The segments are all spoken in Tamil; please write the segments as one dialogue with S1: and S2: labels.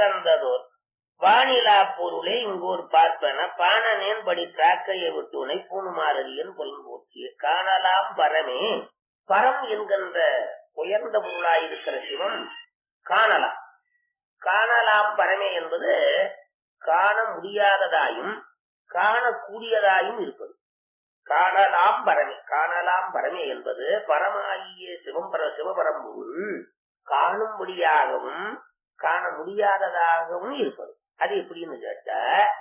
S1: இறந்ததோர் வானிலா பொருளே இங்கோர் பார்ப்பன பாணனேன் படி காக்கையை விட்டுனை பூணுமாறலியன் புலன் போற்றிய காணலாம் பரமே பரம் என்கின்ற உயர்ந்த பொருளாயிருக்கிற சிவம் காணலாம் காணலாம் பரமே என்பது காண முடியாததாயும் காணக்கூடியதாயும் இருப்பது காணலாம் பரமே காணலாம் பரமே என்பது பரமாகிய சிவம்பர சிவபரம்பொருள் காணும்படியாகவும் காண முடியாததாகவும் இருப்பது அது எப்படின்னு கேட்டா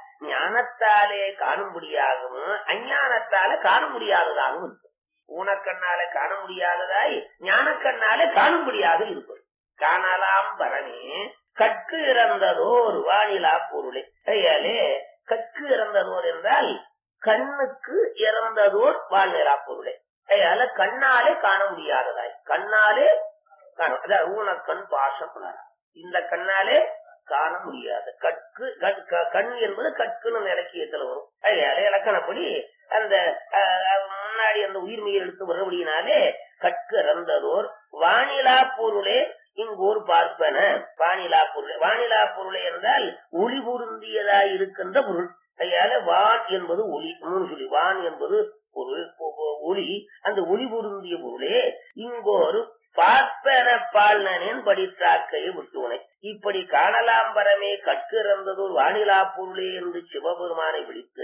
S1: ஞானத்தாலே காணும்படியாகவும் அஞ்ஞானத்தால காண முடியாததாகவும் இருப்பது ஊனக்கண்ணால காண முடியாததாய் ஞானக்கண்ணால காணும்படியாக இருப்பது காணலாம் பரமே கற்கு இறந்ததோர் வானிலா பொருளே கையாலே கற்கு இறந்ததோர் என்றால் கண்ணுக்கு இறந்ததோர் வானிலா பொருளே கையால கண்ணாலே காண முடியாததாய் கண்ணாலே காணும் அதாவது ஊனக்கண் பாசம் உணரா. இந்த கண்ணாலே காண முடியாது கற்கு கண் க- கண் என்பது கற்குன்னு இலக்கியத்துல வரும் அதனால இலக்கணப்படி அந்த அஹ், முன்னாடி அந்த உயிர்மையை எடுத்து வரும்படியினாலே கற்கு இறந்ததோர் வானிலா பொருளே இங்கோர் பார்ப்பன வானிலா பொருளே வானிலா பொருளே என்றால் ஒளி பொருந்தியதாய் இருக்கின்ற பொருள் அதனால வான் என்பது ஒளி மூணு சொல்லி வான் என்பது பொருள் பொ- பொ- ஒளி அந்த ஒளி பொருந்திய பொருளே இங்கோரு பார்ப்பன பால்னனின் படித்தாக்கையை விட்டுவனை இப்படி காணலாம் பரமே கற்கிறந்ததோர் வானிலா பொருளே என்று சிவபெருமானை விழித்து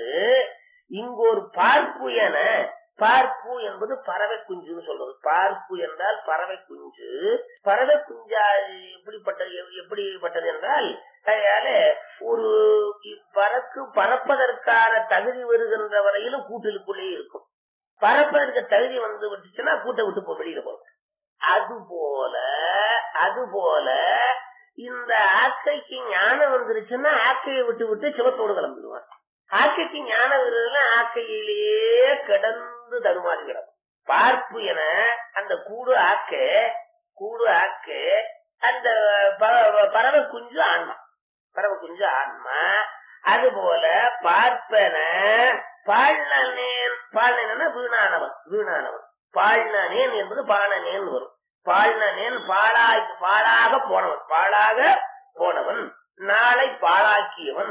S1: இங்கோர் பார்ப்பு என பார்ப்பு என்பது பறவை குஞ்சுன்னு சொல்றது பார்ப்பு என்றால் பறவை குஞ்சு பறவை குஞ்சா எப்படிப்பட்டது எப்படிப்பட்டது என்றால் அதனால ஒரு பறக்கு பறப்பதற்கான தகுதி வருகின்ற வரையிலும் கூட்டிலுக்குள்ளே இருக்கும் பறப்பதற்கு தகுதி வந்து விட்டுச்சுன்னா கூட்டை விட்டு போ வெளியில போகும் அது போல அது போல இந்த ஆக்கைக்கு ஞானம் வந்துருச்சுன்னா ஆக்கையை விட்டு விட்டு சிவத்தோடு கிளம்பிடுவான் ஆக்கைக்கு ஞானம் வருதுன்னா ஆக்கையிலேயே கிடந்து தடுமாறி கிடக்கும் பார்ப்பு என அந்த கூடு ஆக்க கூடு ஆக்க அந்த ப- பறவை குஞ்சு ஆன்மா பறவை குஞ்சு ஆன்மா அது போல பார்ப்பன பாழ்நேன் பாழ்நேன் வீணானவன் வீணானவன் பாழ்நேன் என்பது பாணனேன் வரும் பாழ்நேன் பாழாய் பாழாக போனவன் பாழாக போனவன் நாளை பாழாக்கியவன்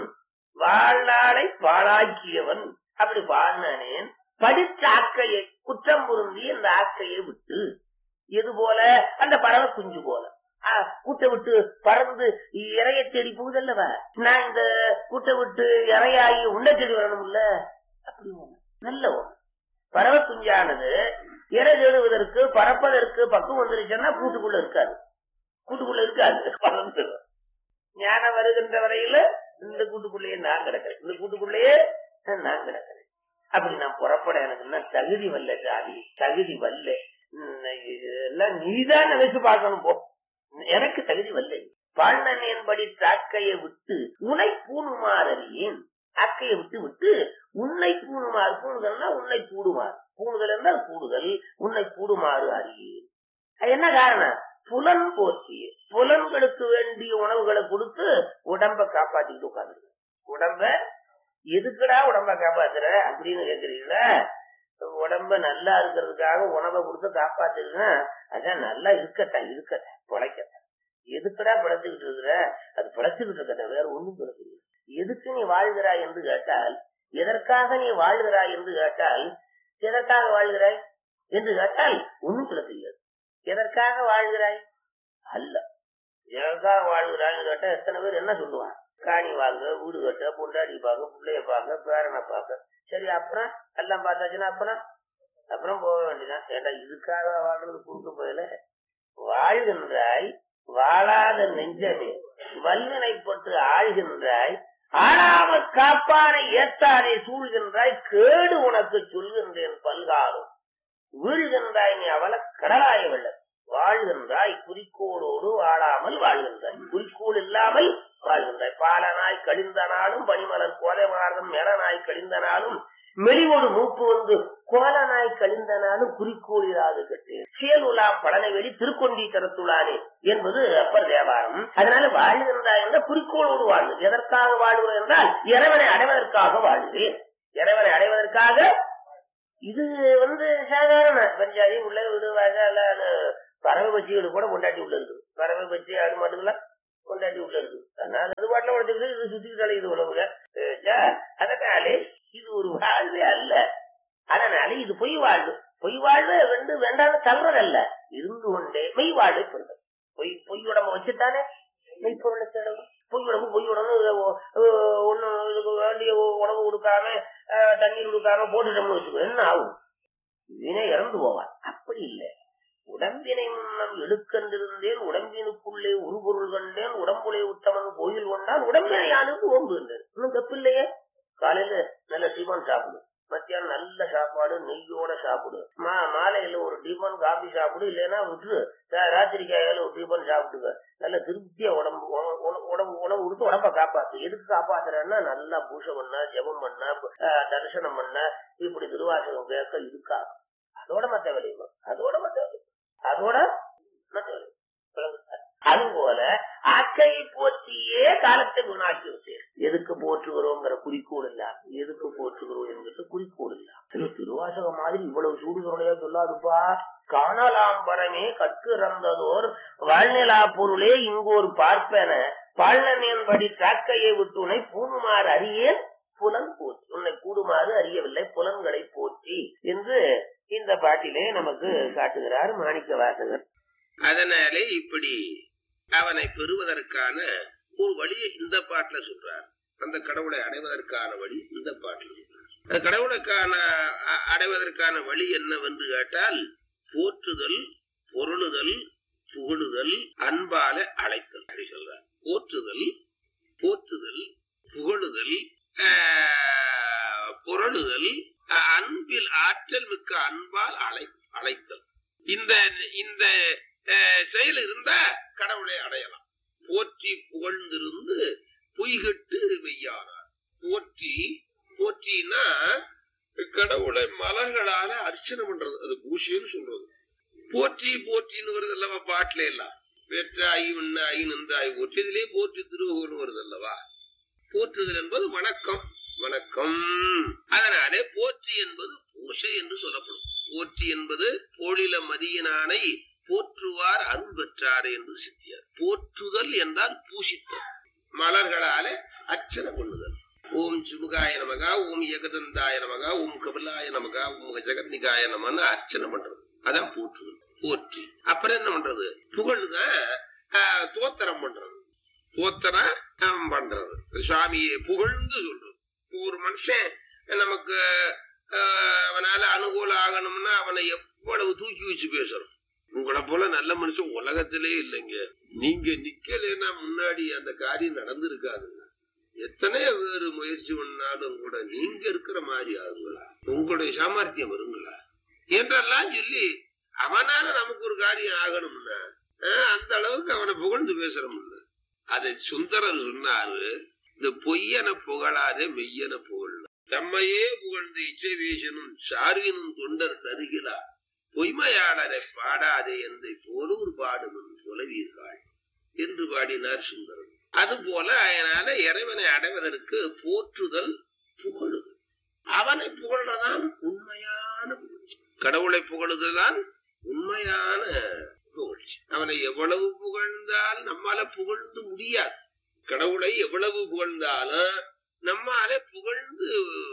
S1: வாழ்நாளை பாழாக்கியவன் அப்படி வாழ்நேன் படித்த ஆக்கையை குற்றம் பொருந்தி இந்த ஆக்கையை விட்டு இது போல அந்த பறவை குஞ்சு போல ஆ, கூட்டை விட்டு பறந்து இறைய தேடி போகுதல்லவா நான் இந்த கூட்டை விட்டு இறையாகி உண்டை தேடி வரணும்ல அப்படி ஒண்ணு. நல்ல ஒண்ணு பறவை குஞ்சானது இறை தேடுவதற்கு பறப்பதற்கு பக்கம் வந்துருச்சுன்னா கூட்டுக்குள்ள இருக்காது கூட்டுக்குள்ள இருக்காது பறந்துடும் ஞானம் வருகின்ற வரையில இந்த கூட்டுக்குள்ளேயே நான் கிடக்கிறேன் இந்த கூட்டுக்குள்ளேயே நான் கிடக்கிறேன் அப்படி நான் புறப்பட எனக்கு இன்னும் தகுதி வரல ஜாதி தகுதி வரல உம், எல்லாம் நீதான் நினைச்சு பார்க்கணும் போ எனக்கு தகுதி வரல பாண்டனியன்படி தாக்கையை விட்டு உனை பூணுமாறறியேன் அக்கையை விட்டு விட்டு உன்னை பூணுமாறு பூணுதல்னா உன்னை பூடுமாறு பூணுதல் என்றால் கூடுதல் உன்னை கூடுமாறு அறியேன் அது என்ன காரணம் புலன் போற்றி புலன்களுக்கு வேண்டிய உணவுகளை கொடுத்து உடம்ப காப்பாத்திட்டு உட்காந்துருக்கு உடம்ப எதுக்குடா உடம்ப காப்பாத்துற அப்படின்னு கேக்குறீங்களா உடம்ப நல்லா இருக்கிறதுக்காக உணவை கொடுத்து காப்பாத்திருக்கேன் அதான் நல்லா இருக்கத்தான் இருக்கத்தான் பிழைக்கத்தான் எதுக்குடா பிழைச்சுக்கிட்டு இருக்கிற அது பிழைச்சுக்கிட்டு இருக்கட்டும் வேற ஒண்ணும் பிழைச்சிருக்கு எதுக்கு நீ வாழ்கிறாய் என்று கேட்டால் எதற்காக நீ வாழ்கிறாய் என்று கேட்டால் எதற்காக வாழ்கிறாய் என்று கேட்டால் ஒண்ணும் சொல்ல தெரியாது எதற்காக வாழ்கிறாய் அல்ல எதற்காக வாழ்கிறாய்னு கேட்டா எத்தனை பேர் என்ன சொல்லுவான் காணி வாங்க வீடு கட்ட பொண்டாடி பார்க்க பிள்ளைய பார்க்க பேரனை பார்க்க சரி அப்புறம் எல்லாம் பார்த்தாச்சுன்னா அப்புறம் அப்புறம் போக வேண்டியதான் ஏண்டா இதுக்காக வாழ்றது குறுக்க போயில வாழ்கின்றாய் வாழாத நெஞ்சமே வல்வினைப்பட்டு ஆழ்கின்றாய் ஆளாம காப்பானை ஏத்தாதே சூழ்கின்றாய் கேடு உனக்கு சொல்கின்றேன் பல்காலும் வீழ்கின்றாய் நீ அவல கடலாய வெள்ள வாழ்கின்றாய் குறிக்கோளோடு வாழாமல் வாழ்கின்றாய் குறிக்கோள் இல்லாமல் வாழ்கின்றாய் பாலனாய் கழிந்த நாளும் பனிமலர் கோதைமார்தம் மெரனாய் கழிந்த நாளும் மெலிவோடு மூப்பு வந்து கோலனாய் கழிந்த நாளும் குறிக்கோள் இராது கட்டு சேலுலாம் பழனை வெளி திருக்கொண்டி தரத்துளானே என்பது அப்பர் தேவாரம் அதனால வாழ்கின்றாய் என்ற குறிக்கோளோடு வாழ்வு எதற்காக வாழ்கிறோம் என்றால் இறைவனை அடைவதற்காக வாழ்கிறேன் இறைவனை அடைவதற்காக இது வந்து சாதாரண பஞ்சாதி உள்ள வீடு வாசல் அது பறவை பட்சிகள் கூட கொண்டாட்டி உள்ள இருக்குது பறவை பட்சி அது மட்டும் கொண்டாட்டி உள்ள இருக்குது அதனால பாட்டுல உடைச்சிருது இது சுத்திக்கிட்டு அலையுது உழவுக அதனாலே இது ஒரு வாழ்வே அல்ல அதனால இது பொய் வாழ்வு பொய் வாழ்வு ரெண்டு வேண்டாம் தள்ளுறதல்ல இருந்து கொண்டே மெய் வாழ்வை பெறுதல் பொய் பொய் உடம்ப வச்சுட்டானே மெய்ப்பொருளை தேடணும் பொய் உடம்பு பொய் உடம்பு ஒண்ணு இதுக்கு வேண்டிய உணவு கொடுக்காம அஹ், தண்ணீர் கொடுக்காம போட்டுட்டோம்னு வச்சுக்கோ என்ன ஆகும் வினை இறந்து போவான் அப்படி இல்லை உடம்பினை முன்னம் எடுக்கண்டிருந்தேன் உடம்பினுக்குள்ளே ஒரு பொருள் கண்டேன் உடம்புலே உத்தமன் கோயில் கொண்டால் உடம்பினை யானுக்கு ஓம்பு இன்னும் தப்பில்லையே காலையில நல்ல டிஃபன் சாப்பிடு மத்தியானம் நல்ல சாப்பாடு நெய்யோட சாப்பிடு மா மாலையில ஒரு டிஃபன் காபி சாப்பிடு இல்லைன்னா விட்டுரு ரா- ராத்திரி காலையில ஒரு டிஃபன் சாப்பிட்டுக்க நல்ல திருப்தியா உடம்பு உண- உண- உடம்பு உணவு கொடுத்து உடம்ப காப்பாத்து எதுக்கு காப்பாத்துறேன்னா நல்லா பூஜை பண்ண ஜெபம் பண்ண அஹ், தரிசனம் பண்ண இப்படி திருவாசகம் கேட்க இருக்கா அதோட மத்த விளையும் அதோட மத்த விளையும் அதோட மத்த விளையும் அதுபோல ஆக்கையை போற்றியே காலத்தை வீணாக்கி விட்டேன் எதுக்கு போற்றுகிறோங்கிற குறிக்கோள் இல்ல எதுக்கு போற்றுகிறோம் என்கிற குறிக்கோள் இல்ல திரு திருவாசகம் மாதிரி இவ்வளவு சூடுகிறோடையா சொல்லாதுப்பா காணலாம் பரமே கற்கிறந்ததோர் வாழ்நிலா பொருளே இங்கோர் பார்ப்பன பாழ்நேன்படி காக்கையை விட்டு உன்னை பூணுமாறு அறியேன் புலன் போற்றி உன்னை கூடுமாறு அறியவில்லை புலன்களை போற்றி என்று இந்த பாட்டிலே நமக்கு காட்டுகிறார் மாணிக்க வாசகர்
S2: அதனாலே இப்படி அவனை பெறுவதற்கான ஒரு வழியை இந்த பாட்டுல சொல்றார் அந்த கடவுளை அடைவதற்கான வழி இந்த பாட்டுல சொல்றார் அந்த கடவுளுக்கான அ- அடைவதற்கான வழி என்னவென்று கேட்டால் போற்றுதல் பொருளுதல் புகழுதல் அன்பால அழைத்தல் அப்படி சொல்றார் போற்றுதல் போற்றுதல் புகழுதல் ஆஹ், பொருளுதல் அஹ், அன்பில் ஆற்றல் மிக்க அன்பால் அழை அழைத்தல் இந்த இந்த அஹ், செயல் இருந்தா கடவுளை அடையலாம் போற்றி புகழ்ந்திருந்து பொய்கட்டு வெய்யானார் போற்றி போற்றினா கடவுளை மலர்களால அர்ச்சனை பண்றது அது பூஷைன்னு சொல்றது போற்றி போற்றின்னு வருது அல்லவா பாட்டுல எல்லாம் வெற்றாய் உண்ணாய் நின்றாய் போற்றி இதிலே போற்றி திருவுகள்னு வருது அல்லவா போற்றுதல் என்பது வணக்கம் வணக்கம் அதனாலே போற்றி என்பது பூஷை என்று சொல்லப்படும் போற்றி என்பது போழில மதியனானை போற்றுவார் அருள் பெற்றார் என்று சித்தியார் போற்றுதல் என்றால் பூஷித்தல் மலர்களாலே அர்ச்சனை பண்ணுதல் ஓம் சுமுகாய நமகா ஓம் ஏகதந்தாய நமகா ஓம் கபிலாய நமகா ஓம் ஜெகத்னிகாய நமன்னு அர்ச்சனை பண்றது அதான் போற்றுதல் போற்றி அப்புறம் என்ன பண்றது புகழ்தான் ஆஹ், தோத்திரம் பண்றது தோத்திரம் ஆஹ், பண்றது சுவாமியை புகழ்ந்து சொல்றது இப்போ ஒரு மனுஷன் நமக்கு ஆஹ், அவனால அனுகூலம் ஆகணும்னா அவனை எவ்வளவு தூக்கி வச்சு பேசுறோம் உங்களை போல நல்ல மனுஷன் உலகத்திலே இல்லைங்க நீங்க நிக்கலைன்னா முன்னாடி அந்த காரியம் நடந்திருக்காதுங்க எத்தனை பேர் முயற்சி பண்ணாலும் கூட நீங்க இருக்கிற மாதிரி ஆகுங்களா உங்களுடைய சாமர்த்தியம் வருங்களா என்றெல்லாம் சொல்லி அவனால நமக்கு ஒரு காரியம் ஆகணும்னா ஆஹ், அந்த அளவுக்கு அவனை புகழ்ந்து பேசுறோம்ல அதை சுந்தரர் சொன்னாரு இந்த பொய்யன புகழாதே மெய்யன புகழ் தம்மையே புகழ்ந்து இச்சை வீசனும் சார்வினும் தொண்டர் தருகிலா பொய்மையாளரை பாடாதே என்று போலூர் பாடும் புலவீர்கள் என்று பாடினார் சுந்தரன் அதுபோல அதனால இறைவனை அடைவதற்கு போற்றுதல் புகழுதல் அவனை புகழ்றதான் உண்மையான புகழ்ச்சி கடவுளை புகழுதல்தான் உண்மையான புகழ்ச்சி அவனை எவ்வளவு புகழ்ந்தால் நம்மால புகழ்ந்து முடியாது கடவுளை எவ்வளவு புகழ்ந்தாலும் நம்மால புகழ்ந்து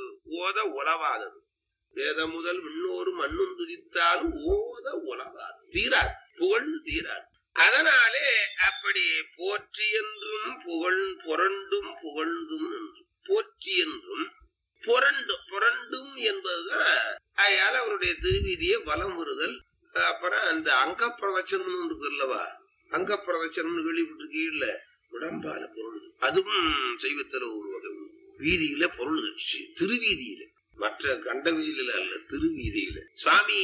S2: ஓத உலவாதது வேத முதல் விண்ணோரும் மண்ணும் துதித்தாலும் ஓத உலகாது தீராது புகழ்ந்து தீராது அதனாலே அப்படி போற்றி என்றும் புகழ் புரண்டும் புகழ்ந்தும் என்றும் போற்றி என்றும் புரண்டும் புரண்டும் என்பதுதான் அயால அவருடைய திருவீதியை வலம் வருதல் அப்புறம் அந்த அங்க பிரதட்சணம் இருக்கு அல்லவா அங்க பிரதட்சணம் வெளிப்பட்டிருக்கீங்கல்ல உடம்பால பொருள் அதுவும் செய்வத்தில் ஒரு வகை உண்டு. வீதியில பொருள் திருவீதியில மற்ற கண்ட வீதியில அல்ல திருவீதியில சுவாமி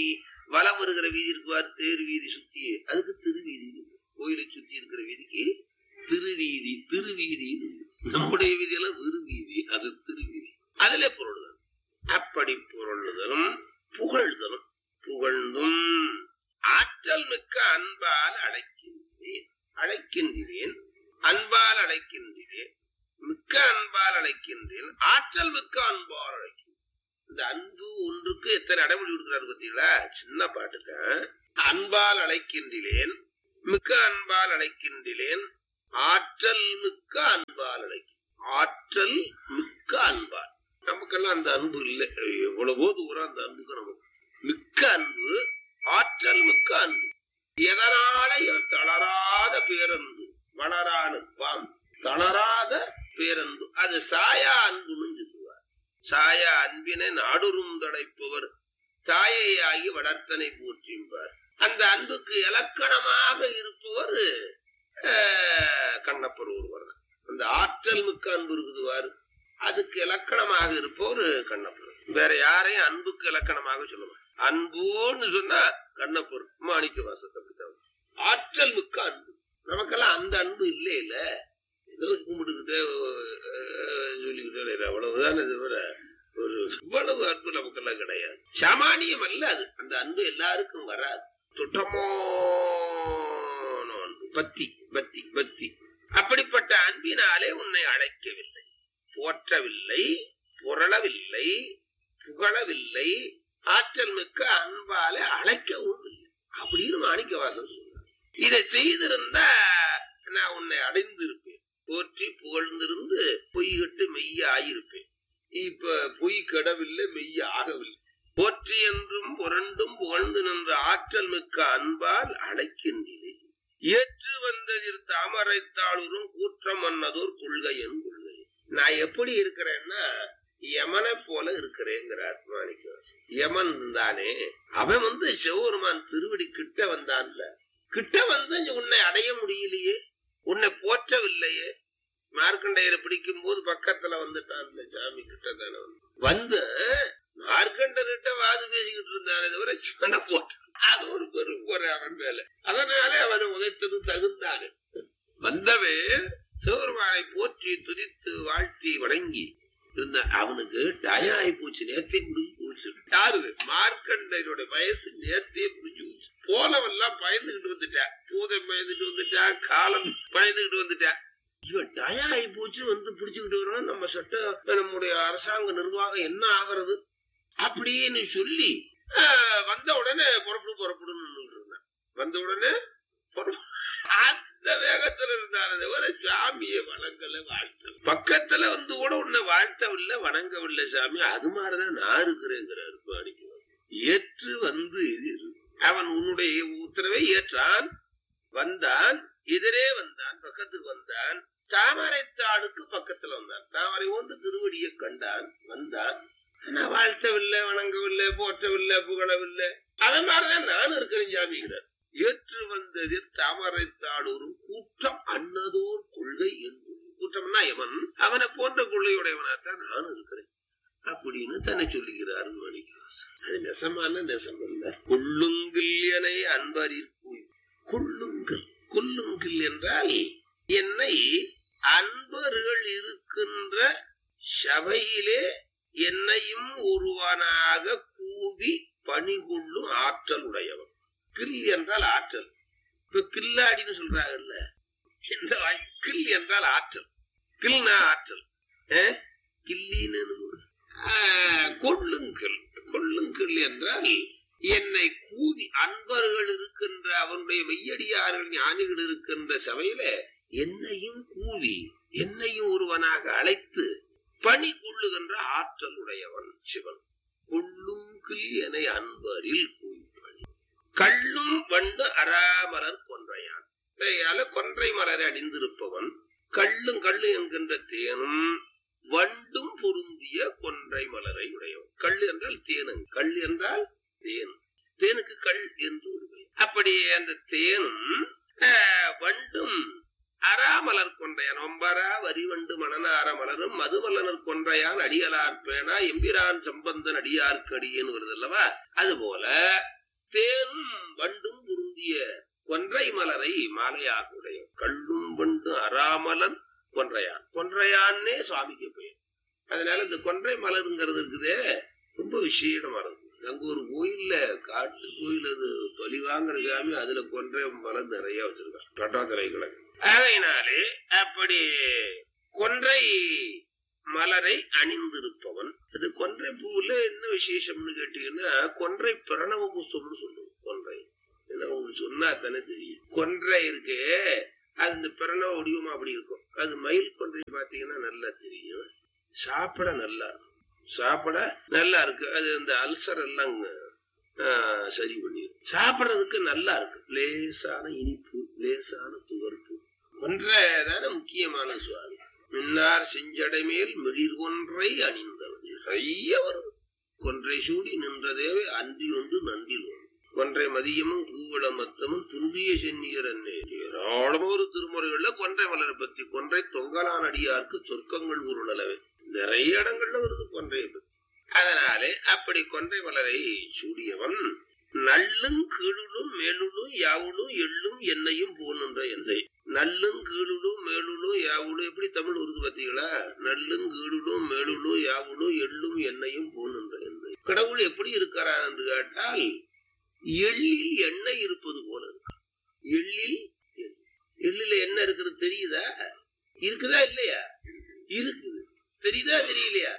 S2: வலம் வருகிற வீதி இருக்குவார் தேர் வீதி சுத்தி அதுக்கு திருவீதி கோயிலை சுத்தி இருக்கிற வீதிக்கு திருவீதி திருவீதி நம்முடைய வீதியெல்லாம் விருவீதி அது திருவீதி அதுல பொருளுதல் அப்படி பொருளுதலும் புகழ்தலும் புகழ்ந்தும் ஆற்றல் மிக்க அன்பால் அழைக்கின்றேன் அழைக்கின்றேன் அன்பால் அழைக்கின்றேன் மிக்க அன்பால் அழைக்கின்றேன் ஆற்றல் மிக்க அன்பால் அழைக்கின்றேன் இந்த அன்பு ஒன்றுக்கு எத்தனை அடைமொழி கொடுக்கிறாரு பார்த்தீங்களா சின்ன பாட்டுக்கு அன்பால் அழைக்கின்றேன் மிக்க அன்பால் அழைக்கின்றேன் ஆற்றல் மிக்க அன்பால் அந்த அன்பு இல்லை எவ்வளவோ தூரம் அந்த அன்புக்கு நமக்கு மிக்க அன்பு ஆற்றல் மிக்க அன்பு எதனால தளராத பேரன்பு வளரானுப்பாம் தளராத பேரன்பு அது சாயா அன்புன்னு சொல்லுவார் சாயா அன்பினை நாடுரும் தடைப்பவர் தாயையாகி வளர்த்தனை போற்றியும்பார் அந்த அன்புக்கு இலக்கணமாக இருப்பவர் ஆஹ், கண்ணப்பர் ஒருவர் தான். அந்த ஆற்றல் மிக்க அன்பு இருக்குதுவாரு அதுக்கு இலக்கணமாக இருப்பவர் கண்ணப்பர் வேற யாரையும் அன்புக்கு இலக்கணமாக சொல்லுவார் அன்புன்னு சொன்னா கண்ணப்பர் மாணிக்க வாசகத்துக்கு ஆற்றல் மிக்க அன்பு நமக்கெல்லாம் அந்த அன்பு இல்லே இல்ல ஏதோ கும்பிட்டுக்கிட்டே அஹ், சொல்லிக்கிட்டே அவ்வளவுதான் தவிர ஒரு இவ்வளவு அன்பு நமக்கெல்லாம் கிடையாது சாமானியம் அல்ல அது அந்த அன்பு எல்லாருக்கும் வராது துட்டமோ அன்பு பக்தி பக்தி பக்தி அப்படிப்பட்ட அன்பினாலே உன்னை அழைக்கவில்லை போற்றவில்லை புரளவில்லை புகழவில்லை ஆற்றல் மிக்க அன்பாலே அழைக்கவும் இல்லை அப்படின்னு மாணிக்க வாசன் சொல்றார் இதை செய்திருந்தா நான் உன்னை அடைந்திருப்பேன் போற்றி புகழ்ந்திருந்து பொய்கிட்டு மெய்ய ஆயிருப்பேன் இப்ப பொய் கெடவில்லை மெய்ய ஆகவில்லை போற்றி என்றும் புரண்டும் புகழ்ந்து நின்ற ஆற்றல் மிக்க அன்பால் அழைக்கின்றேன் ஏற்று வந்ததில் தாமரைத்தாளூரும் கூற்றம் மன்னதோர் கொள்கையன் கொள்கை நான் எப்படி இருக்கிறேன்னா யமனை போல இருக்கிறேங்கிறார் மாணிக்கவாசன் யமன் தானே அவன் வந்து சிவபெருமான் திருவடி கிட்ட வந்தான்ல கிட்ட வந்து உன்னை அடைய முடியலையே உன்னை போற்றவில்லையே மார்க்கண்டையரை பிடிக்கும் போது பக்கத்துல வந்துட்டான்ல சாமி கிட்ட தானே வந்து வந்து மார்க்கண்டர்கிட்ட வாது பேசிக்கிட்டு இருந்தானே தவிர சிவனை போட்டான் அது ஒரு பெரும் குறை அவன் மேல அதனாலே அவனை உதைத்தது தகுந்தானே வந்தவே சிவபெருமானை போற்றி துதித்து வாழ்த்தி வணங்கி இருந்த அவனுக்கு டயம் ஆகி போச்சு நேத்தே முடிஞ்சு போச்சு யாரு மார்க்கண்டையரோட வயசு நேத்தே முடிஞ்சு போச்சு போனவெல்லாம் பயந்துகிட்டு வந்துட்டா பூதம் பயந்துட்டு வந்துட்டா காலம் பயந்துகிட்டு வந்துட்டா இவன் டயம் ஆகி போச்சு வந்து பிடிச்சுக்கிட்டு வரணும் நம்ம சட்ட நம்முடைய அரசாங்க நிர்வாகம் என்ன ஆகிறது அப்படின்னு சொல்லி ஆஹ், வந்த உடனே புறப்படு புறப்படுன்னு நின்னுட்டு இருந்தான் வந்த உடனே புறப்படு. அந்த வேகத்துல இருந்தானே தவிர சாமியை வணங்கல வாழ்த்த பக்கத்துல வந்து கூட உன்னை வாழ்த்தவில்லை வணங்கவில்லை சாமி அது மாதிரிதான் நான் இருக்கிறேங்கிறாரு மாணிக்கம் ஏற்று வந்து எதிர் அவன் உன்னுடைய உத்தரவை ஏற்றான் வந்தான் எதிரே வந்தான் பக்கத்துக்கு வந்தான் தாமரைத்தாளுக்கு பக்கத்துல வந்தான் தாமரை ஒன்று திருவடியை கண்டான் வந்தான் ஆனா வாழ்த்தவில்லை வணங்கவில்லை போற்றவில்லை புகழவில்லை அது மாதிரிதான் நானும் இருக்கிறேன் சாமிங்கிறார் ஏற்று வந்ததில் தாமரைத்தாளூரும் கூட்டம் அன்னதோர் கொள்கை என்று கூட்டம்னா எவன் அவனை போன்ற கொள்கையுடையவனாத்தான் நானும் இருக்கிறேன் அப்படின்னு தன்னை சொல்லுகிறார் மணிக்கவாசன் அது நெசமான நெசம் அல்ல கொள்ளுங்கில் என அன்பரிற்கு கொள்ளுங்கள் கொல்லுங்கள் என்றால் என்னை அன்பர்கள் இருக்கின்ற சபையிலே என்னையும் ஒருவனாக கூவி பணிகொள்ளும் ஆற்றல் உடையவன் கில் என்றால் ஆற்றல் இப்ப கில்லாடின்னு சொல்றாங்கல்ல இந்த வாய் கில் என்றால் ஆற்றல் கில்னா ஆற்றல் அஹ்? கில்லின்னு ஆஹ், கொள்ளுங்கள் கொள்ளுங்கள் என்றால் என்னை கூவி அன்பர்கள் இருக்கின்ற அவனுடைய மெய்யடியார்கள் ஞானிகள் இருக்கின்ற சபையில என்னையும் கூவி என்னையும் ஒருவனாக அழைத்து பணி கொள்ளுகின்ற ஆற்றல் உடையவன் சிவன் கொள்ளும் கில் என அன்பரில் கூவி பணி கள்ளும் வண்டு அராமலர் கொன்றையான் கையால கொன்றை மலரை அணிந்திருப்பவன் கள்ளும் கள்ளு என்கின்ற தேனும் வண்டும் பொருந்திய கொன்றை மலரை உடையவன் கள்ளு என்றால் தேனும் கல் என்றால் தேன் தேனுக்கு கல் என்று ஒரு பெயர். அப்படி அந்த தேனும் ஆஹ், வண்டும் அராமலர் கொன்றையான் ஒம்பரா வரிவண்டு மணனார மலரும் மதுமலனர் கொன்றையான் அடியலார் பேனா எம்பிரான் சம்பந்தன் அடியார்க்கு அடியேன்னு வருது அல்லவா அதுபோல தேனும் வண்டும் பொருந்திய கொன்றை மலரை மாலையாக உடைய கள்ளும் வண்டு அராமலன் கொன்றையான் கொன்றையான்னே சுவாமிக்கு பெயர் அதனால இந்த கொன்றை மலருங்கிறது இருக்குதே ரொம்ப விசேஷமானது அங்க ஒரு கோயில்ல காட்டு கோயில் அது பலி வாங்குற சாமி அதுல கொன்றை மலர் நிறைய வச்சிருக்காங்க தொட்டாத்தலை கிழக்கு அதனாலே அப்படி கொன்றை மலரை அணிந்திருப்பவன் அது கொன்றை பூவுல என்ன விசேஷம்னு கேட்டீங்கன்னா கொன்றை பிரணவ புஷ்பம்னு சொல்லுவோம் கொன்றை ஏன்னா உங்களுக்கு சொன்னா தானே தெரியும் கொன்றை இருக்கு அது இந்த பிரணவ வடிவமா அப்படி இருக்கும் அது மயில் கொன்றை பாத்தீங்கன்னா நல்லா தெரியும் சாப்பிட நல்லா இருக்கும் சாப்பிட நல்லா இருக்கு அது இந்த அல்சர் எல்லாம் ஆஹ், சரி பண்ணிடும் சாப்பிடுறதுக்கு நல்லா இருக்கு லேசான இனிப்பு லேசான துவர்ப்பு ஒன்றைதான முக்கியமான சுவாமி மின்னார் செஞ்சடை மேல் மிளிர் ஒன்றை அணிந்தவன் நிறைய வருது கொன்றை சூடி நின்றதேவை அன்றி ஒன்று நன்றில் ஒன்று கொன்றை மதியமும் பூவள மத்தமும் துருவிய சென்னியர் என்னே ஏராளமா ஒரு திருமுறைகள்ல கொன்றை மலரை பத்தி கொன்றை தொங்கலான் அடியார்க்கு சொர்க்கங்கள் உருளவே நிறைய இடங்கள்ல வருது கொன்றையை பத்தி அதனாலே அப்படி கொன்றை மலரை சூடியவன் நல்லும் கீழுளும் மேலுளும் யாவுளும் எள்ளும் எண்ணெயும் போனுன்ற எந்தை நல்லும் கீழுளும் மேலுளும் யாவுளும் எப்படி தமிழ் வருது பாத்தீங்களா நல்லும் கீழுளும் மேலுளும் யாவுளும் எள்ளும் எண்ணெயும் போனுன்ற எந்தை கடவுள் எப்படி இருக்கிறான் என்று கேட்டால் எள்ளில் எண்ணெய் இருப்பது போல இருக்கு எள்ளில் எண்ணெய். எள்ளில என்ன இருக்கிறது தெரியுதா இருக்குதா இல்லையா இருக்குது தெரியுதா தெரியலையா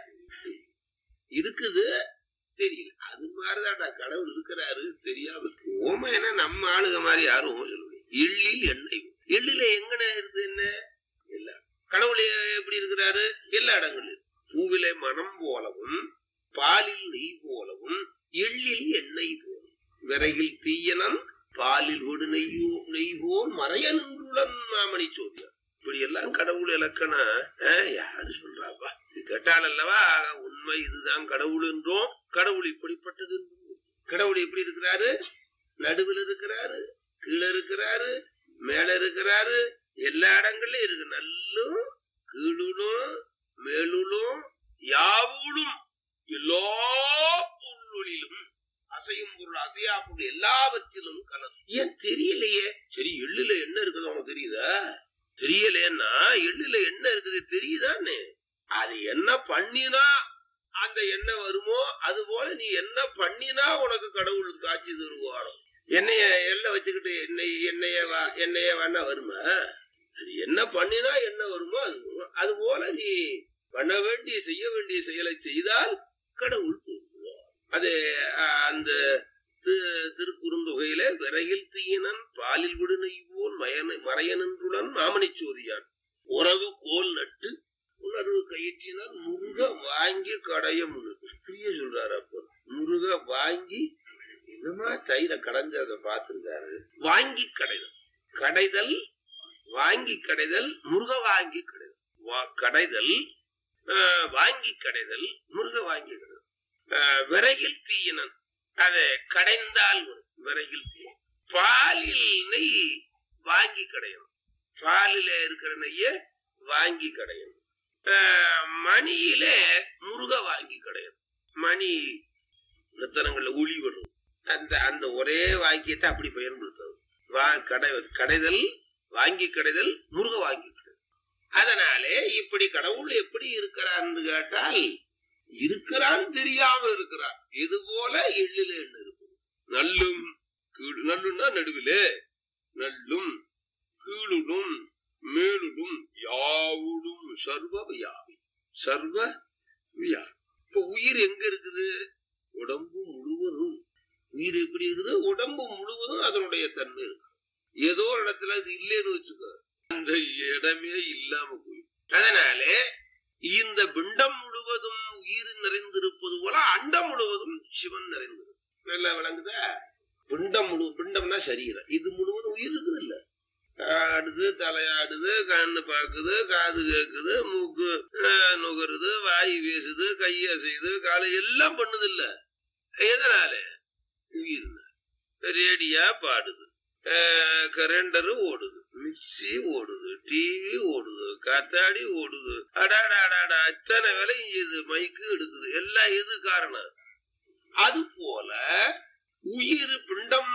S2: இருக்குது தெரியல அது மாதிரிதான்டா கடவுள் இருக்கிறாரு தெரியாம இருக்கு. ஓமை என்ன நம்ம ஆளுக மாதிரி யாரும் ஓமை சொல்ல முடியாது. எள்ளில் எண்ணெய் எள்ளில எங்கன இருக்கு என்ன எல்லாம் கடவுள் எப்படி இருக்கிறாரு எல்லா இடங்களிலும் பூவிலே மனம் போலவும் பாலில் நெய் போலவும் எள்ளில் எண்ணெய் போலும் விறகில் தீயனன் பாலில் விடு நெய்யோ நெய்வோன் மறைய நின்றுடன் மாமணி சோதியா இப்படி எல்லாம் கடவுள் இலக்கணம் ஆஹ், யாரு சொல்றாப்பா இது கேட்டால் அல்லவா உண்மை இதுதான் கடவுள் என்றோம் கடவுள் இப்படிப்பட்டது என்றும். கடவுள் எப்படி இருக்கிறாரு நடுவில் இருக்கிறாரு கீழே இருக்கிறாரு மேல இருக்கிறாரு எல்லா இடங்கள்லயும் இருக்கு நல்லும் கீழுலும் மேலுளும் யாவுளும் எல்லா பொருளிலும் அசையும் பொருள் அசையா பொருள் எல்லாவற்றிலும் கலந்து ஏன் தெரியலையே சரி எள்ளுல என்ன இருக்குது உனக்கு தெரியுதா தெரியலைன்னா எள்ளுல என்ன இருக்குது தெரியுதானே அது என்ன பண்ணினா அந்த எண்ணெய் வருமோ அது போல நீ என்ன பண்ணினா உனக்கு கடவுள் காட்சி தருவாரோ எண்ணெய எல்ல வச்சுக்கிட்டு எண்ணெய் எண்ணெய வா எண்ணெய வேணா வருமா அது என்ன பண்ணினா என்ன வருமோ அது வரும். அது போல நீ பண்ண வேண்டிய செய்ய வேண்டிய செயலை செய்தால் கடவுள் தூங்குவார் அது அஹ், அந்த தி- திருக்குறுந்தொகையில விரையில் தீயினன் பாலில் விடுனை போல் மயன மறையனன்றுடன் மாமணிச் சோதியான் உறவு கோல் நட்டு உணர்வு கயிற்றினால் முருக வாங்கி கடைய முழுது இப்படியே சொல்றாரு அப்போ முருக வாங்கி என்னமா தயிரை கடைஞ்சத பார்த்திருக்காரு வாங்கி கடைதல் கடைதல் வாங்கி கடைதல் முருக வாங்கி கடைதல் வா- கடைதல் ஆஹ், வாங்கி கடைதல் முருக வாங்கி கடைதல் ஆஹ், விறகில் தீயினன் அதை கடைந்தால் வரும் விறகில் தீ பாலில் நெய் வாங்கி கடையணும் பாலில இருக்கிற நெய்ய வாங்கி கடையணும் ஆஹ், மணியில முருக வாங்கி கடையணும் மணி ரத்தனங்கள்ல ஒளி வரும் அந்த அந்த ஒரே வாக்கியத்தை அப்படி பயன்படுத்தணும் வா கடை கடைதல் வாங்கி கடைதல் முருக வாங்கி கடைதல் அதனாலே இப்படி கடவுள் எப்படி இருக்கிறான்னு கேட்டால் இருக்கிறான் தெரியாம இருக்கிறான் இது போல எள்ளில எண்ணு இருக்கும் நல்லும் கீழ் நல்லுன்னா நடுவிலே நல்லும் கீழுடும் மேலுடும் யாவுடும் சர்வ வியாபி சர்வ வியாபி இப்ப உயிர் எங்க இருக்குது உடம்பு முழுவதும் உயிர் எப்படி இருக்குது உடம்பு முழுவதும் அதனுடைய தன்மை இருக்கு ஏதோ ஒரு இடத்துல அது இல்லைன்னு வச்சுக்கோ அந்த இடமே இல்லாம போயிடும் அதனாலே இந்த பிண்டம் முழுவதும் உயிர் நிறைந்திருப்பது போல அண்டம் முழுவதும் சிவன் நிறைந்திருக்கும் நல்லா விளங்குதா பிண்டம் முழு பிண்டம்னா சரீரம் இது முழுவதும் உயிர் இருக்குது இல்ல ஆடுது தலையாடுது கண்ணு பாக்குது காது கேக்குது மூக்கு ஆஹ், நுகருது வாய் வீசுது கைய செய்யுது காலை எல்லாம் பண்ணுது இல்ல எதனால உயிர் ரேடியா பாடுது கரண்டரு ஓடுது மிக்சி ஓடுது டிவி ஓடுது காத்தாடி ஓடுது அடாடாடாடா இத்தனை வேலையும் செய்யுது மைக்கு எடுக்குது எல்லாம் எது காரணம் அது போல உயிர் பிண்டம்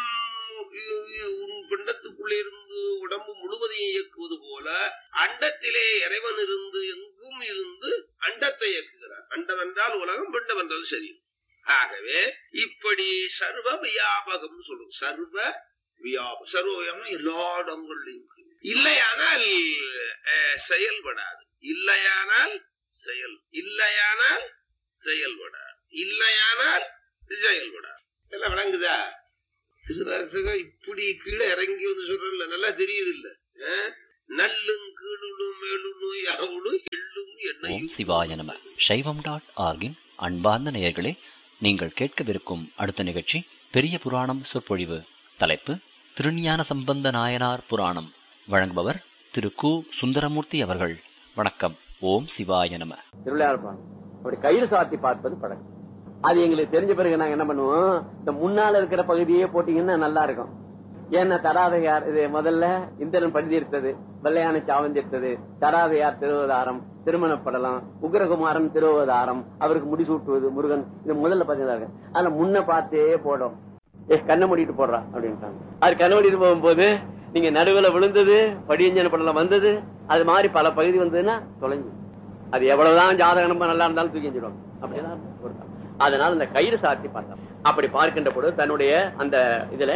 S2: உன் பிண்டத்துக்குள்ளே இருந்து உடம்பு முழுவதையும் இயக்குவது போல அண்டத்திலே இறைவன் இருந்து எங்கும் இருந்து அண்டத்தை இயக்குகிறார் அண்டம் என்றால் உலகம் பிண்டம் என்றால் சரி ஆகவே இப்படி சர்வ வியாபகம் சொல்லும் சர்வ வியாபம் சர்வ வியாபம் எல்லா இடங்கள்லையும் இருக்கு. இல்லையானால் அஹ், செயல்படாது இல்லையானால் செயல் இல்லையானால் செயல்படாது இல்லையானால் செயல்படாது எல்லாம் விளங்குதா திருவாசகம் இப்படி கீழே இறங்கி வந்து சொல்றல நல்லா தெரியுது இல்ல அஹ்? நல்லும் கீழும் மேலும் யாவுளும் எள்ளும்
S3: ஓம்
S2: எண்ணெயும்
S3: சிவாய நம சைவம் டாட் ஆர்கின் அன்பார்ந்த நேயர்களே நீங்கள் கேட்கவிருக்கும் அடுத்த நிகழ்ச்சி பெரிய புராணம் சொற்பொழிவு தலைப்பு திருஞான சம்பந்த நாயனார் புராணம் வழங்குபவர் திரு கு சுந்தரமூர்த்தி அவர்கள் வணக்கம் ஓம் சிவாய நம
S4: திருவிளையாடல் அப்படி கயிறு சாத்தி பார்ப்பது பழக்கம் அது எங்களுக்கு தெரிஞ்ச பிறகு நாங்க என்ன பண்ணுவோம் இந்த முன்னால இருக்கிற பகுதியே போட்டீங்கன்னா நல்லா இருக்கும் ஏன்னா தராதையார் இது முதல்ல இந்திரன் படுதிருத்தது வெள்ளையான சாவந்திருத்தது தராதையார் திருவதாரம் திருமணப்படலாம் உக்ரகுமாரன் திருவதாரம் அவருக்கு முடிசூட்டுவது முருகன் இது முதல்ல பாத்தீங்கன்னா அதுல முன்ன பார்த்தே போடும் ஏ கண்ணை மூடிட்டு போடுறா அப்படின்ட்டாங்க அது கண்ணை மூடிட்டு போகும்போது நீங்க நடுவுல விழுந்தது படியஞ்சன படலம் வந்தது அது மாதிரி பல பகுதி வந்ததுன்னா தொலைஞ்சு அது எவ்வளவுதான் ஜாதக நம்ப நல்லா இருந்தாலும் தூக்கி எஞ்சிடுவாங்க அப்படிதான் பொருத்தம். அதனால இந்த கயிறு சாத்தி பார்த்தோம் அப்படி பார்க்கின்ற பொழுது தன்னுடைய அந்த இதுல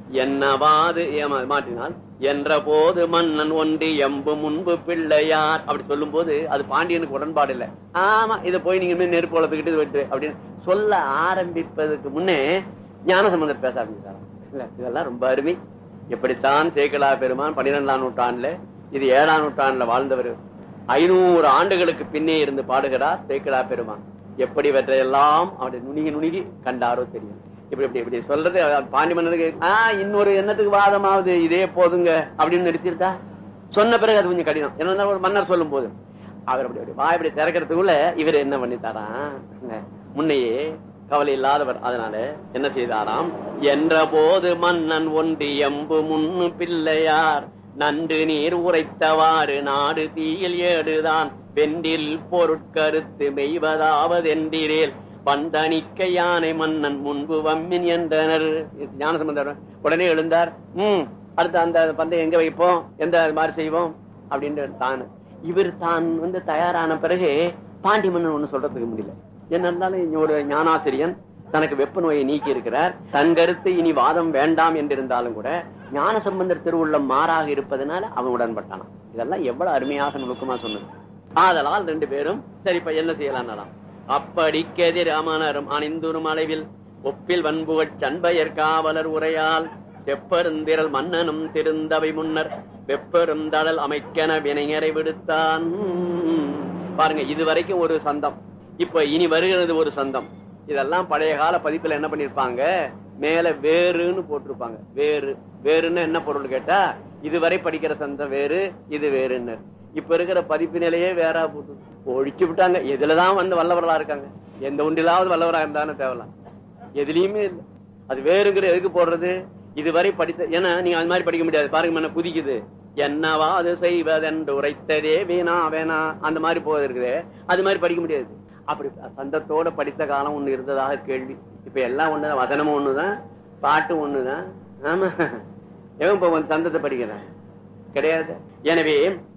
S4: என்னவாது ஏமா- மாற்றினால் என்ற போது மன்னன் ஒன்றி எம்பு முன்பு பிள்ளையார் அப்படி சொல்லும் போது அது பாண்டியனுக்கு உடன்பாடு இல்லை ஆமா இதை போய் நீங்க இனிமே நெருப்பு வளர்த்துக்கிட்டு விட்டு அப்படின்னு சொல்ல ஆரம்பிப்பதற்கு முன்னே ஞான சம்பந்தர் பேச ஆரம்பிச்சாராம் இல்ல இதெல்லாம் ரொம்ப அருமை எப்படித்தான் சேக்கலா பெருமான் பன்னிரெண்டாம் நூற்றாண்டுல இது ஏழாம் நூற்றாண்டுல வாழ்ந்தவர் ஐநூறு ஆண்டுகளுக்கு பின்னே இருந்து பாடுகிறார் சேக்கலா பெருமான் எப்படி இவற்றையெல்லாம் அவருடைய நுணுகி நுணுகி கண்டாரோ தெரியும் இப்படி இப்படி இப்படி சொல்றது அஹ், பாண்டி மன்னருக்கு ஆஹ் இன்னொரு எண்ணத்துக்கு வாதமாவது இதே போதுங்க அப்படின்னு நிறுத்திருக்கா சொன்ன பிறகு அது கொஞ்சம் கடினம் என்ன ஒரு மன்னர் சொல்லும் போது அவர் அப்படி அப்படி வாய் இப்படி திறக்கிறதுக்குள்ள இவர் என்ன பண்ணித்தாராம் முன்னையே கவலை இல்லாதவர் அதனால என்ன செய்தாராம் என்ற போது மன்னன் ஒன்றி எம்பு முன்னு பிள்ளையார் நன்று நீர் உரைத்தவாறு நாடு தீயில் ஏடுதான் வெண்டில் பொருட்கருத்து மெய்வதாவதென்றிரேல் பந்தணிக்க யானை மன்னன் முன்பு வம்மின் என்றனர் ஞானசம்பந்தர் உடனே எழுந்தார் ம் அடுத்து அந்த பந்தயம் எங்க வைப்போம் எந்த மாதிரி செய்வோம் அப்படின்னு தான் இவர் தான் வந்து தயாரான பிறகு பாண்டி மன்னன் ஒண்ணு சொல்றதுக்கு முடியல என்ன இருந்தாலும் இங்க ஒரு ஞானாசிரியன் தனக்கு வெப்ப நோயை நீக்கி இருக்கிறார் தன் கருத்து இனி வாதம் வேண்டாம் என்றிருந்தாலும் கூட ஞான சம்பந்தர் திருவுள்ளம் மாறாக இருப்பதனால அவன் உடன்பட்டானான் இதெல்லாம் எவ்வளவு அருமையாக நுணுக்கமா சொன்னது ஆதலால் ரெண்டு பேரும் சரி இப்ப என்ன செய்யலாம் அப்படிக்கெதிர் அமனரும் அணிந்துரும் அளவில் ஒப்பில் வன்புகச் சண்பயர் காவலர் உரையால் செப்பருந்திரல் மன்னனும் திருந்தவை முன்னர் வெப்பெருந்தடல் அமைக்கன வினைஞரை விடுத்தான் பாருங்க இதுவரைக்கும் ஒரு சந்தம் இப்ப இனி வருகிறது ஒரு சந்தம் இதெல்லாம் பழைய கால பதிப்புல என்ன பண்ணிருப்பாங்க மேல வேறுன்னு போட்டிருப்பாங்க வேறு வேறுன்னு என்ன பொருள் கேட்டா இதுவரை படிக்கிற சந்தம் வேறு இது வேறுன்னு இப்ப இருக்கிற பதிப்பு நிலையே வேற போட்டு ஒழிச்சு விட்டாங்க எதுலதான் வந்து வல்லவர்களா இருக்காங்க எந்த ஒன்றிலாவது வல்லவரா இருந்தாலும் தேவலாம் எதுலயுமே இல்ல அது வேறுங்கிற எதுக்கு போடுறது இதுவரை படித்த ஏன்னா நீங்க அது மாதிரி படிக்க முடியாது பாருங்க என்ன குதிக்குது என்னவா அது செய்வதென்று உரைத்ததே வீணா வேணா அந்த மாதிரி போது இருக்குது அது மாதிரி படிக்க முடியாது அப்படி சந்தத்தோட படித்த காலம் ஒண்ணு இருந்ததாக கேள்வி இப்ப எல்லாம் ஒண்ணுதான் வசனமும் ஒண்ணுதான் பாட்டும் ஒண்ணுதான் ஆமா எவன் இப்ப வந்து சந்தத்தை படிக்கிறான் கிடையாது எனவே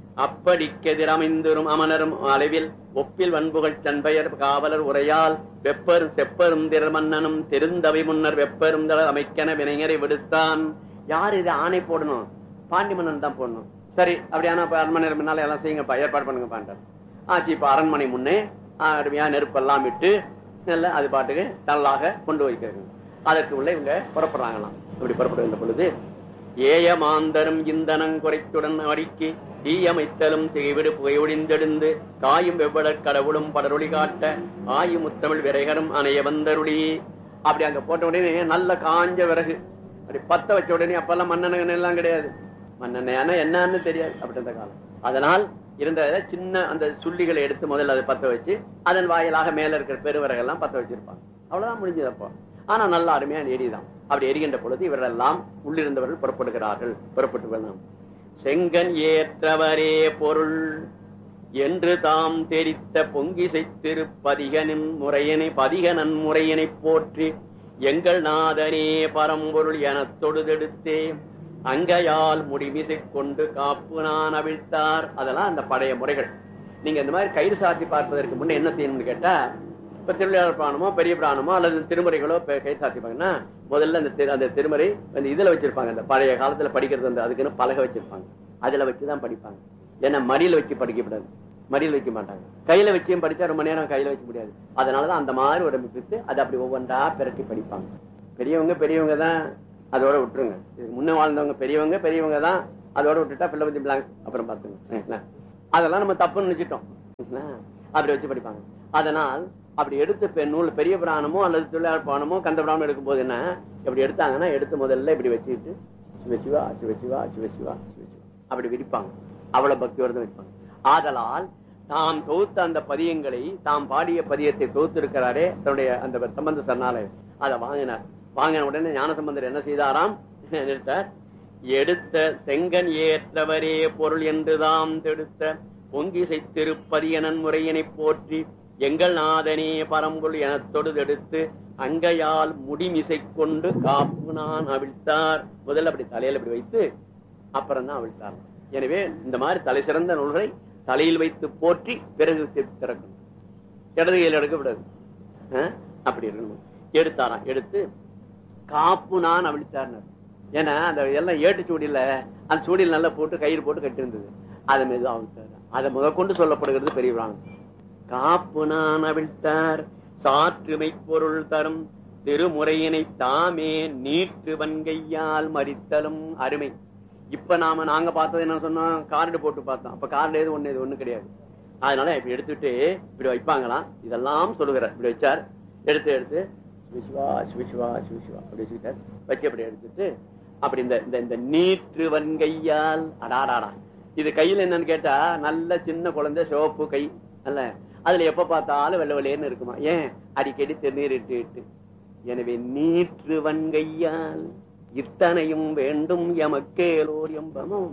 S4: அப்படிக்கெதிரமைந்தரும் அமனரும் அளவில் ஒப்பில் வன்புகள் தன்பெயர் காவலர் உரையால் வெப்பரும் செப்பரும் திரள் மன்னனும் தெரிந்தவை முன்னர் வெப்பரும் தள அமைக்கன வினைஞரை விடுத்தான் யார் இது ஆணை போடணும் பாண்டி மன்னன் தான் போடணும் சரி அப்படியான இப்ப அரண்மனை முன்னால எல்லாம் செய்யுங்கப்பா ஏற்பாடு பண்ணுங்க பாண்டார் ஆச்சு இப்ப அரண்மனை முன்னே ஆஹ், அருமையா நெருப்பெல்லாம் விட்டு நல்ல அது பாட்டுக்கு நல்லாக கொண்டு வைக்கிறது அதற்கு உள்ள இவங்க புறப்படுறாங்களாம் இப்படி புறப்படுகின்ற பொழுது ஏயமாந்தரும் இந்தனங் குறைத்துடன் அடிக்கி தீயமைத்தலும் திகைவிடு புகையொழிந்தெழுந்து காயும் வெவ்வடற் கடவுளும் படரொளி காட்ட ஆயு முத்தமிழ் விரைகரும் அணைய வந்தருளி அப்படி அங்க போட்ட உடனே நல்ல காஞ்ச விறகு அப்படி பத்த வச்ச உடனே அப்பெல்லாம் மண்ணெண்ணெய் எல்லாம் கிடையாது மண்ணெண்ணெய் என்னன்னு தெரியாது அப்படி இருந்த காலம் அதனால் இருந்த சின்ன அந்த சுள்ளிகளை எடுத்து முதல்ல அதை பத்த வச்சு அதன் வாயிலாக மேல இருக்கிற பெருவிறகெல்லாம் பத்த வச்சிருப்பாங்க அவ்வளவுதான் முடிஞ்சது அப்போ ஆனா நல்ல அருமையான எரிதான் அப்படி எரிகின்ற பொழுது இவரெல்லாம் உள்ளிருந்தவர்கள் புறப்படுகிறார்கள் புறப்பட்டு வரலாம் செங்கன் ஏற்றவரே பொருள் என்று தாம் தெரித்த பொங்கிசை திருப்பதிகனின் முறையினை பதிகனன் முறையினை போற்றி எங்கள் நாதனே பரம்பொருள் எனத் தொடுதெடுத்தே அங்கையால் முடிமிசை கொண்டு காப்பு நான் அவிழ்த்தார் அதெல்லாம் அந்த பழைய முறைகள் நீங்க இந்த மாதிரி கயிறு சாத்தி பார்ப்பதற்கு முன்ன என்ன செய்யணும்னு கேட்டா இப்ப திருவிழாளர் பிராணமோ பெரிய பிராணமோ அல்லது திருமுறைகளோ இப்ப கை சாத்திப்பாங்கன்னா முதல்ல அந்த திரு- அந்த திருமுறை அந்த இதுல வச்சிருப்பாங்க அந்த பழைய காலத்துல படிக்கிறது அந்த அதுக்குன்னு பலகை வச்சிருப்பாங்க அதுல வச்சுதான் படிப்பாங்க ஏன்னா மடியில வச்சு படிக்கப்படாது மடியில் வைக்க மாட்டாங்க கையில வச்சியும் படிச்சா ரொம்ப நேரம் கையில வைக்க முடியாது அதனாலதான் அந்த மாதிரி உடம்பு பிரித்து அதை அப்படி ஒவ்வொன்றா பிரட்டி படிப்பாங்க பெரியவங்க பெரியவங்க தான் அதோட விட்டுருங்க இதுக்கு முன்ன வாழ்ந்தவங்க பெரியவங்க பெரியவங்க தான் அதோட விட்டுட்டா பிள்ளை பத்தி பிளாங்க் அப்புறம் பாத்துங்க அதெல்லாம் நம்ம தப்புன்னு நினைச்சிட்டோம் அப்படி வச்சு படிப்பாங்க அதனால் அப்படி எடுத்து இப்ப நூல் பெரிய பிராணமோ அல்லது தொழிலாளர் பானமோ கந்த பிராணம் எடுக்கும் போது என்ன இப்படி எடுத்தாங்கன்னா எடுத்து முதல்ல இப்படி வச்சுக்கிட்டு சிவசிவா சிவசிவா சிவசிவா சிவசிவா அப்படி விரிப்பாங்க அவ்வளவு பக்தியோட தான் விரிப்பாங்க ஆதலால் தாம் தொகுத்த அந்த பதியங்களை தாம் பாடிய பதியத்தை தொகுத்து இருக்கிறாரே தன்னுடைய அந்த சம்பந்த சரணால அதை வாங்கினார் வாங்கின உடனே ஞானசம்பந்தர் என்ன செய்தாராம் எடுத்தார் எடுத்த செங்கன் ஏற்றவரே பொருள் என்றுதாம் தெடுத்த பொங்கிசை திருப்பதியனன் முறையினை போற்றி எங்கள் நாதனே பரம்பொருள் எனத் தொடுதெடுத்து அங்கையால் முடிமிசை கொண்டு காப்பு நான் அவிழ்த்தார் முதல்ல அப்படி தலையில அப்படி வைத்து அப்புறம் தான் அவிழ்த்தார் எனவே இந்த மாதிரி தலை சிறந்த நூல்களை தலையில் வைத்து போற்றி பிறகு திறக்கணும் இடது கையில் எடுக்க விடாது அஹ்? அப்படி இருக்கணும் எடுத்தாராம் எடுத்து காப்பு நான் அவிழ்த்தார்னார் ஏன்னா அந்த எல்லாம் ஏட்டு சூடியில அந்த சூடியில் நல்லா போட்டு கயிறு போட்டு கட்டியிருந்தது அதை மீது அவிழ்த்தார் அதை முதற்கொண்டு சொல்லப்படுகிறது பெரிய பிராணம் காப்பு நான் அவிழ்த்தார் சாற்றுமை பொருள் தரும் திருமுறையினை தாமே நீற்று வன்கையால் மறித்தலும் அருமை இப்ப நாம நாங்க பார்த்தது என்ன சொன்னோம் கார்டு போட்டு பார்த்தோம் அப்ப கார்டு எது ஒண்ணு இது ஒண்ணு கிடையாது அதனால இப்படி எடுத்துட்டு இப்படி வைப்பாங்களாம் இதெல்லாம் சொல்லுகிறார் இப்படி வச்சார் எடுத்து எடுத்து சிவசிவா சிவசிவா சிவசிவா அப்படி வச்சுக்கிட்டார் வச்சு அப்படி எடுத்துட்டு அப்படி இந்த இந்த இந்த நீற்று வன்கையால் அடாடாடா இது கையில என்னன்னு கேட்டா நல்ல சின்ன குழந்தை சிவப்பு கை அல்ல அதுல எப்ப பார்த்தாலும் வெள்ளை வெள்ளையன்னு இருக்குமா ஏன் அடிக்கடி திருநீர் இட்டு இட்டு எனவே நீற்று வன்கையால் இத்தனையும் வேண்டும் எமக்கேலோர் எம்பமும்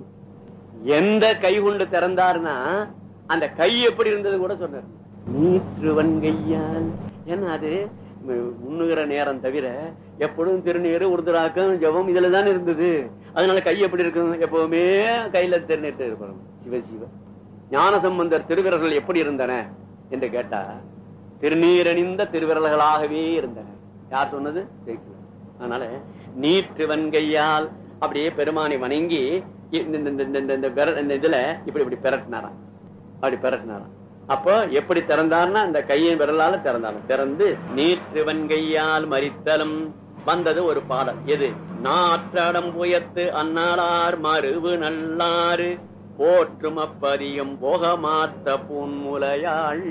S4: எந்த கை கொண்டு திறந்தார்னா அந்த கை எப்படி இருந்தது கூட சொன்னார் நீற்று வன்கையால் ஏன்னா அது முன்னுகிற நேரம் தவிர எப்பொழுதும் திருநீர் உருதுராக்கம் ஜபம் இதுல தான் இருந்தது அதனால கை எப்படி இருக்கும் எப்பவுமே கையில திருநீட்டு இருக்கணும் சிவ சிவ ஞான சம்பந்தர் திருவிரல்கள் எப்படி இருந்தன என்று கேட்டா திருநீரணிந்த திருவிரல்களாகவே இருந்தன யார் சொன்னது சேக்கிழார். அதனால நீற்று வன்கையால் அப்படியே பெருமானை வணங்கி இந்த- இந்த- இந்த- இந்த- இந்த விரல் இந்த இதுல இப்படி இப்படி பெரட்டினாராம் அப்படி பெரட்டினாராம் அப்போ எப்படி திறந்தார்னா இந்த கையின் விரலால திறந்தாலும் திறந்து நீற்று வன்கையால் மறித்தலும் வந்தது ஒரு பாடல் எது நாற்றடம் புயத்து அன்னாளார் மறுவு நல்லாறு போற்றும் அப்பதியும் போக மாத்த பூன்முலையாள்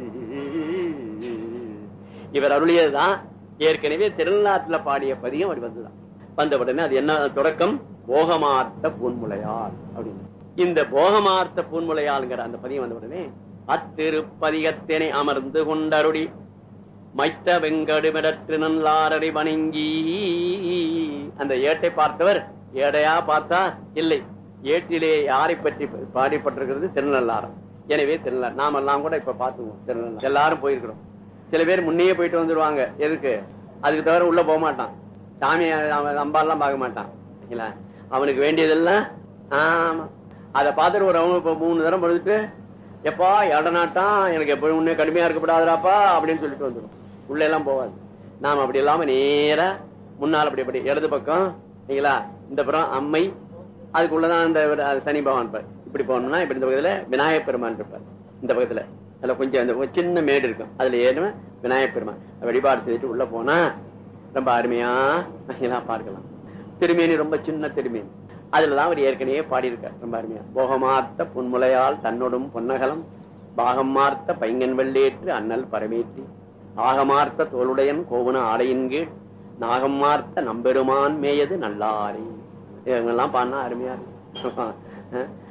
S4: இவர் அருளியதுதான் ஏற்கனவே திருநாட்டுல பாடிய பதியம் அப்படி வந்துதான் வந்த உடனே அது என்ன தொடக்கம் போகமார்த்த பூன்முலையாள் அப்படின்னு இந்த போகமார்த்த பூன்முலையாள்ங்கிற அந்த பதியம் வந்த உடனே அத்திருப்பதிகத்தினை அமர்ந்து கொண்டருடி மைத்த வெங்கடுமிடற்று நல்லாரடி வணங்கி அந்த ஏட்டை பார்த்தவர் ஏடையா பார்த்தா இல்லை ஏட்டிலே யாரை பற்றி பாடிப்பட்டிருக்கிறது திருநள்ளாரம் எனவே திருநள்ளார் நாம எல்லாம் கூட இப்ப பாத்துவோம் திருநள்ளார் எல்லாரும் போயிருக்கிறோம் சில பேர் முன்னையே போயிட்டு வந்துருவாங்க எதுக்கு அதுக்கு தவிர உள்ள போக மாட்டான் சாமி அவன் அம்பாலாம் பார்க்க மாட்டான் சரிங்களா? அவனுக்கு வேண்டியதெல்லாம் ஆமா அதை பார்த்துட்டு ஒரு அவங்க இப்ப மூணு தரம் படுத்துட்டு எப்பா இடநாட்டம் எனக்கு எப்பவும் முன்னே கடுமையா இருக்கப்படாதுடாப்பா அப்படின்னு சொல்லிட்டு வந்துடும் உள்ள எல்லாம் போகாது நாம அப்படி இல்லாம நேரா முன்னால் அப்படி அப்படி இடது பக்கம் சரிங்களா இந்த புறம் அம்மை அதுக்குள்ளதான் அந்த ஒரு- அது சனி பகவான் இருப்பார் இப்படி போனோம்னா இப்படி இந்த பக்கத்துல விநாயகப் பெருமான் இருப்பார் இந்த பக்கத்துல அதுல கொஞ்சம் அந்த ஒரு சின்ன மேடு இருக்கும் அதுல ஏறும் விநாயகப் பெருமான் வழிபாடு செய்துட்டு உள்ள போனா ரொம்ப அருமையா எல்லாம் பார்க்கலாம் திருமேனி ரொம்ப சின்ன திருமேனி அதுலதான் அவர் ஏற்கனவே பாடியிருக்கார் ரொம்ப அருமையா போகமார்த்த புன்முலையால் தன்னோடும் பொன்னகலம் பாகம் மார்த்த பைங்கன் வெள்ளேற்று அண்ணல் பரமேற்றி ஆகமார்த்த தோளுடையன் கோவன ஆடையின் கீழ் நாகம் மார்த்த நம்பெருமான் மேயது நல்லாரை இவங்கெல்லாம் பாடினா அருமையா இருக்கு